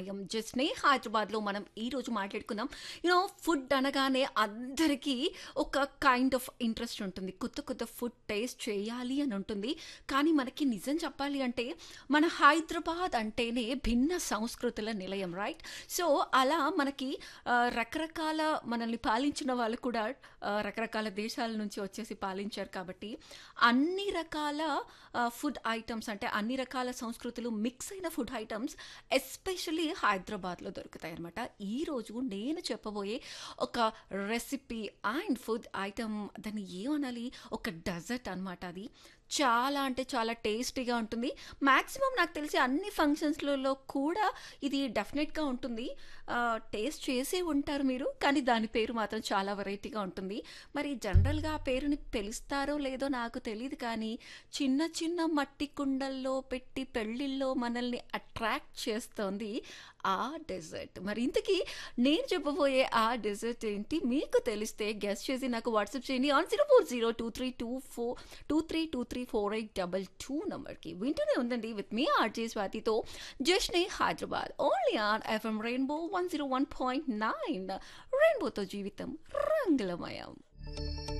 రంగులమయం జస్ట్నే హైదరాబాద్లో మనం ఈరోజు మాట్లాడుకుందాం యూనో ఫుడ్ అనగానే అందరికీ ఒక కైండ్ ఆఫ్ ఇంట్రెస్ట్ ఉంటుంది కొత్త కొత్త ఫుడ్ టేస్ట్ చేయాలి అని ఉంటుంది కానీ మనకి నిజం చెప్పాలి అంటే మన హైదరాబాద్ అంటేనే భిన్న సంస్కృతుల నిలయం రైట్ సో అలా మనకి ఆ, రకరకాల మనల్ని పాలించిన వాళ్ళు కూడా ఆ, రకరకాల దేశాల నుంచి వచ్చేసి పాలించారు కాబట్టి అన్ని రకాల ఫుడ్ ఐటమ్స్ అంటే అన్ని రకాల సంస్కృతులు మిక్స్ అయిన ఫుడ్ ఐటమ్స్ ఎస్పెషలీ హైదరాబాద్లో దొరుకుతాయి అనమాట ఈరోజు నేను చెప్పబోయే ఒక రెసిపీ అండ్ ఫుడ్ ఐటమ్ దాన్ని ఏమనాలి ఒక డెజర్ట్ అనమాట అది చాలా అంటే చాలా టేస్టీగా ఉంటుంది మ్యాక్సిమం నాకు తెలిసి అన్ని ఫంక్షన్స్లలో కూడా ఇది డెఫినెట్గా ఉంటుంది టేస్ట్ చేసే ఉంటారు మీరు కానీ దాని పేరు మాత్రం చాలా వెరైటీగా ఉంటుంది మరి జనరల్గా ఆ పేరుని పిలుస్తారో లేదో నాకు తెలియదు కానీ చిన్న చిన్న మట్టి కుండల్లో పెట్టి పెళ్ళిళ్ళలో మనల్ని అట్రాక్ట్ చేస్తోంది ఆ డెజర్ట్ మరి ఇంతకీ నేను చెప్పబోయే ఆ డెజర్ట్ ఏంటి మీకు తెలిస్తే గెస్ట్ చేసి నాకు వాట్సాప్ చేయండి on zero four zero two three two four two three two three four eight double two నెంబర్కి వింటూనే ఉందండి విత్ మీ ఆర్జే స్వాతితో జస్ట్నే Hyderabad only on FM rainbow one zero one point nine రెయిన్బోతో జీవితం రంగులమయం